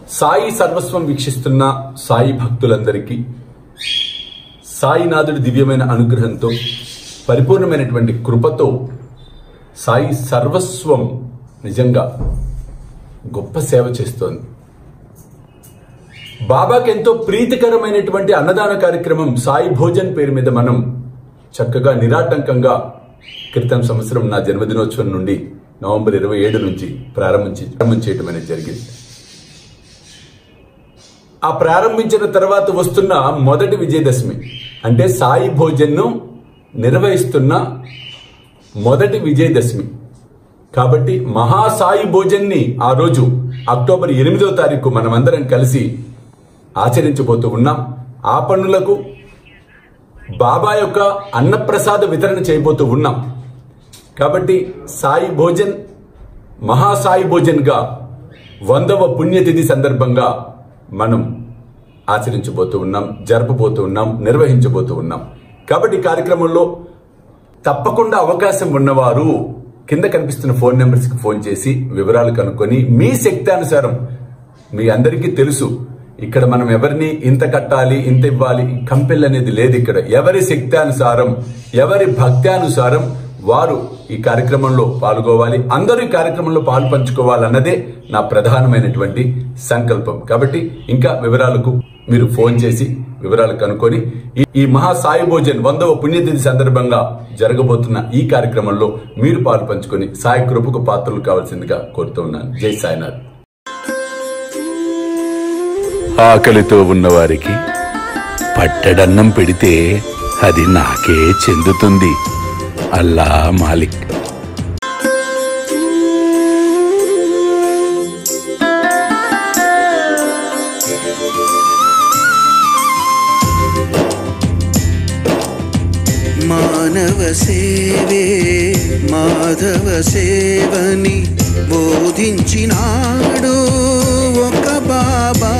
సాయి సర్వస్వం వీక్షిస్తున్న సాయి భక్తులందరికీ సాయినాథుడి దివ్యమైన అనుగ్రహంతో పరిపూర్ణమైనటువంటి కృపతో సాయి సర్వస్వం నిజంగా గొప్ప సేవ చేస్తోంది బాబాకి ఎంతో ప్రీతికరమైనటువంటి అన్నదాన కార్యక్రమం సాయి భోజన్ పేరు మీద మనం చక్కగా నిరాటంకంగా క్రితం సంవత్సరం నా జన్మదినోత్సవం నుండి నవంబర్ ఇరవై ఏడు నుంచి ప్రారంభించి ప్రారంభం చేయడం అనేది జరిగింది ఆ ప్రారంభించిన తర్వాత వస్తున్న మొదటి విజయదశమి అంటే సాయి భోజన్ను నిర్వహిస్తున్న మొదటి విజయదశమి కాబట్టి మహాసాయి భోజన్ని ఆ రోజు అక్టోబర్ ఎనిమిదో తారీఖు మనమందరం కలిసి ఆచరించబోతూ ఉన్నాం ఆ పనులకు బాబా యొక్క అన్నప్రసాద వితరణ చేయబోతూ ఉన్నాం కాబట్టి సాయి భోజన్ మహాసాయి భోజన్గా వందవ పుణ్యతిథి సందర్భంగా మనం ఆచరించబోతూ ఉన్నాం జరపబోతూ ఉన్నాం నిర్వహించబోతూ ఉన్నాం కాబట్టి ఈ కార్యక్రమంలో తప్పకుండా అవకాశం ఉన్నవారు కింద కనిపిస్తున్న ఫోన్ నెంబర్స్కి ఫోన్ చేసి వివరాలు కనుక్కొని మీ శక్తానుసారం మీ అందరికీ తెలుసు ఇక్కడ మనం ఎవరిని ఇంత కట్టాలి ఇంత ఇవ్వాలి కంపెల్ అనేది లేదు ఇక్కడ ఎవరి శక్తానుసారం ఎవరి భక్త్యానుసారం వారు ఈ కార్యక్రమంలో పాల్గొవాలి అందరూ ఈ కార్యక్రమంలో పాలు పంచుకోవాలన్నదే నా ప్రధానమైనటువంటి సంకల్పం కాబట్టి ఇంకా వివరాలకు మీరు ఫోన్ చేసి వివరాలు కనుక్కొని ఈ- ఈ మహా సాయి భోజన్ వందవ పుణ్యతిథి సందర్భంగా జరగబోతున్న ఈ కార్యక్రమంలో మీరు పాలు పంచుకొని సాయి కృపకు పాత్రలు కావాల్సిందిగా కోరుతూ ఉన్నాను జై సాయినాథ్ ఆకలితో ఉన్నవారికి పట్టడన్నం పెడితే అది నాకే చెందుతుంది అల్లా మాలిక్ మానవ సేవే మాధవ సేవని బోధించినాడు ఒక బాబా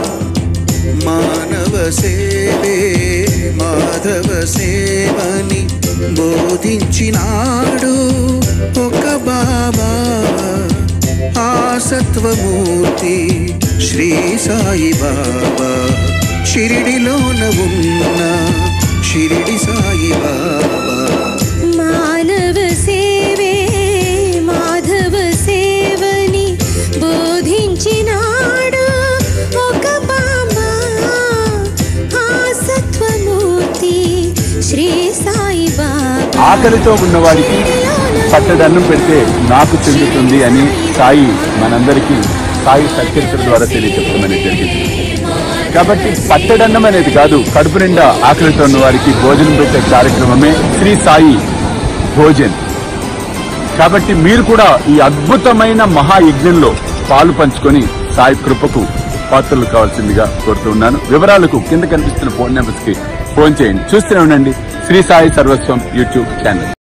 మానవ సేవే మాధవ సేవని బోధించినాడు ఒక బాబా ఆ సత్వమూర్తి శ్రీ సాయి బాబా షిరిడిలోన ఉన్న షిరిడి సాయి బాబా మానవ సేవే మాధవ సేవని బోధించినాడు ఒక బాబా ఆ సత్వమూర్తి శ్రీ సాయి బాబా ఆకలితో ఉన్నవారికి పట్టడన్నం పెడితే నాకు చెందుతుంది అని సాయి మనందరికీ సాయి సచరిత్ర ద్వారా తెలియజెప్పమని జరిగింది కాబట్టి పట్టడన్నం అనేది కాదు కడుపు నిండా ఆకలితో ఉన్న వారికి భోజనం పెట్టే కార్యక్రమమే శ్రీ సాయి భోజన్ కాబట్టి మీరు కూడా ఈ అద్భుతమైన మహాయజ్ఞంలో పాలు పంచుకొని సాయి కృపకు పాత్రలు కావాల్సిందిగా కోరుతున్నాను వివరాలకు కింద కనిపిస్తున్న ఫోన్ నెంబర్స్ కి ఫోన్ చేయండి చూస్తూనే ఉండండి శ్రీ సాయి సర్వస్వం యూట్యూబ్ ఛానల్